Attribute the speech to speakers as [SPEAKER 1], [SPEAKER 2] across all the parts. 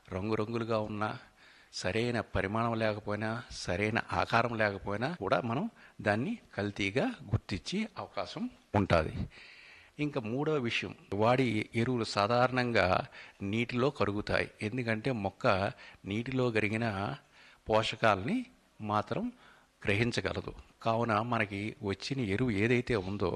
[SPEAKER 1] రంగురంగులుగా ఉన్న సరైన పరిమాణం లేకపోయినా సరైన ఆకారం లేకపోయినా కూడా మనం దాన్ని కల్తీగా గుర్తించే అవకాశం ఉంటుంది ఇంకా మూడవ విషయం వాడి ఎరువులు సాధారణంగా నీటిలో కరుగుతాయి ఎందుకంటే మొక్క నీటిలో కరిగిన పోషకాలని మాత్రం గ్రహించగలదు కావున మనకి వచ్చిన ఎరువు ఏదైతే ఉందో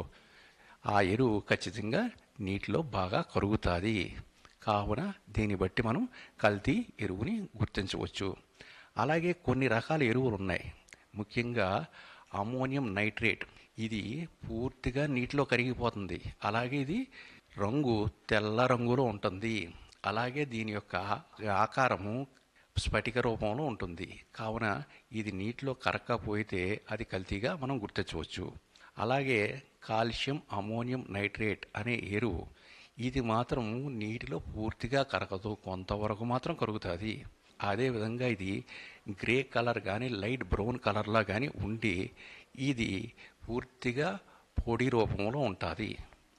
[SPEAKER 1] ఆ ఎరువు ఖచ్చితంగా నీటిలో బాగా కరుగుతుంది కావున దీన్ని బట్టి మనం కల్తీ ఎరువుని గుర్తించవచ్చు అలాగే కొన్ని రకాల ఎరువులు ఉన్నాయి ముఖ్యంగా అమోనియం నైట్రేట్ ఇది పూర్తిగా నీటిలో కరిగిపోతుంది అలాగే ఇది రంగు తెల్ల రంగులో ఉంటుంది అలాగే దీని యొక్క ఆకారము స్ఫటిక రూపంలో ఉంటుంది కావున ఇది నీటిలో కరక్కపోయితే అది కల్తీగా మనం గుర్తించవచ్చు అలాగే కాల్షియం అమోనియం నైట్రేట్ అనే ఎరువు ఇది మాత్రం నీటిలో పూర్తిగా కరగదు కొంతవరకు మాత్రం కరుగుతుంది అదేవిధంగా ఇది గ్రే కలర్ కానీ లైట్ బ్రౌన్ కలర్లా కానీ ఉండి ఇది పూర్తిగా పొడి రూపంలో ఉంటుంది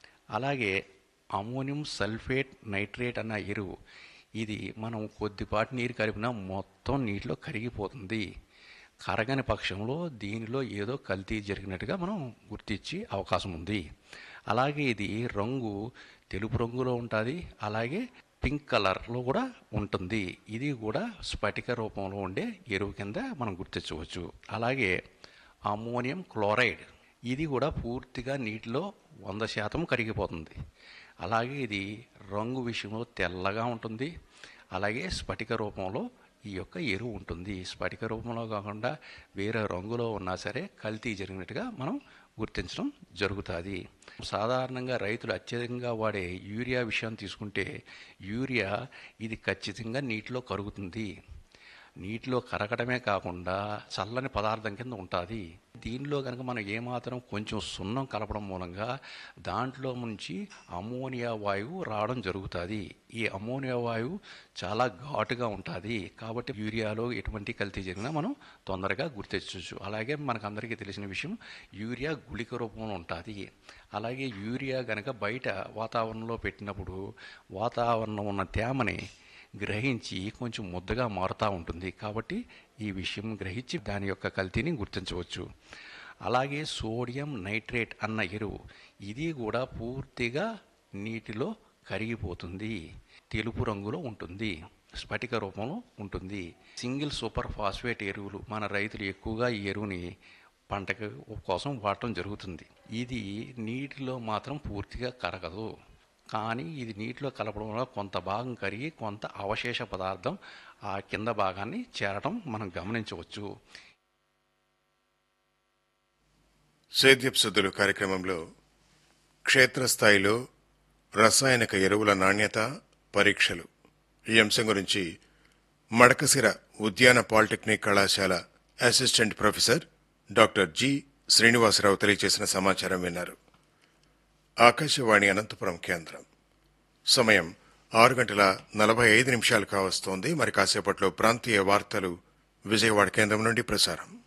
[SPEAKER 1] అలాగే అమోనియం సల్ఫేట్ నైట్రేట్ అన్న ఎరువు ఇది మనం కొద్దిపాటి నీరు కలిపినా మొత్తం నీటిలో కరిగిపోతుంది కరగని పక్షంలో దీనిలో ఏదో కల్తీ జరిగినట్టుగా మనం గుర్తించి అవకాశం ఉంది అలాగే ఇది రంగు తెలుపు రంగులో ఉంటుంది అలాగే పింక్ కలర్లో కూడా ఉంటుంది ఇది కూడా స్ఫటిక రూపంలో ఉండే ఎరువు కింద మనం గుర్తించవచ్చు అలాగే అమోనియం క్లోరైడ్ ఇది కూడా పూర్తిగా నీటిలో వంద శాతం కరిగిపోతుంది అలాగే ఇది రంగు విషయంలో తెల్లగా ఉంటుంది అలాగే స్ఫటిక రూపంలో ఈ యొక్క ఎరువు ఉంటుంది స్ఫటిక రూపంలో కాకుండా వేరే రంగులో ఉన్నా సరే కల్తీ జరిగినట్టుగా మనం గుర్తించడం జరుగుతుంది సాధారణంగా రైతులు అత్యధికంగా వాడే యూరియా విషయం తీసుకుంటే యూరియా ఇది ఖచ్చితంగా నీటిలో కరుగుతుంది నీటిలో కరగడమే కాకుండా చల్లని పదార్థం కింద ఉంటుంది దీనిలో కనుక మనం ఏమాత్రం కొంచెం సున్నం కలపడం మూలంగా దాంట్లో నుంచి అమోనియా వాయువు రావడం జరుగుతుంది ఈ అమోనియా వాయువు చాలా ఘాటుగా ఉంటుంది కాబట్టి యూరియాలో ఎటువంటి కల్తీ జరిగినా మనం తొందరగా గుర్తించవచ్చు అలాగే మనకు అందరికీ తెలిసిన విషయం యూరియా గుళిక రూపంలో ఉంటుంది అలాగే యూరియా కనుక బయట వాతావరణంలో పెట్టినప్పుడు వాతావరణం ఉన్న తేమని గ్రహించి కొంచెం ముద్దగా మారుతూ ఉంటుంది కాబట్టి ఈ విషయం గ్రహించి దాని యొక్క కల్తీని గుర్తించవచ్చు అలాగే సోడియం నైట్రేట్ అన్న ఎరువు ఇది కూడా పూర్తిగా నీటిలో కరిగిపోతుంది తెలుపు రంగులో ఉంటుంది స్ఫటిక రూపంలో ఉంటుంది సింగిల్ సూపర్ ఫాస్ఫేట్ ఎరువులు మన రైతులు ఎక్కువగా ఈ ఎరువుని పంటకు కోసం వాడటం జరుగుతుంది ఇది నీటిలో మాత్రం పూర్తిగా కరగదు కానీ ఇది నీటిలో కలపడం వల్ల కొంత భాగం కరిగి కొంత అవశేష పదార్థం ఆ కింద భాగాన్ని చేరడం మనం గమనించవచ్చు
[SPEAKER 2] సేద్యపు సుద్దులు కార్యక్రమంలో క్షేత్రస్థాయిలో రసాయనిక ఎరువుల నాణ్యత పరీక్షలు ఈ అంశం గురించి మడకసిర ఉద్యాన పాలిటెక్నిక్ కళాశాల assistant professor doctor G Srinivasarao తెలియజేసిన సమాచారం విన్నారు ఆకాశవాణి అనంతపురం కేంద్రం సమయం ఆరు గంటల నలభై ఐదు నిమిషాలు కావస్తోంది మరి కాసేపట్లో ప్రాంతీయ వార్తలు విజయవాడ కేంద్రం నుండి ప్రసారం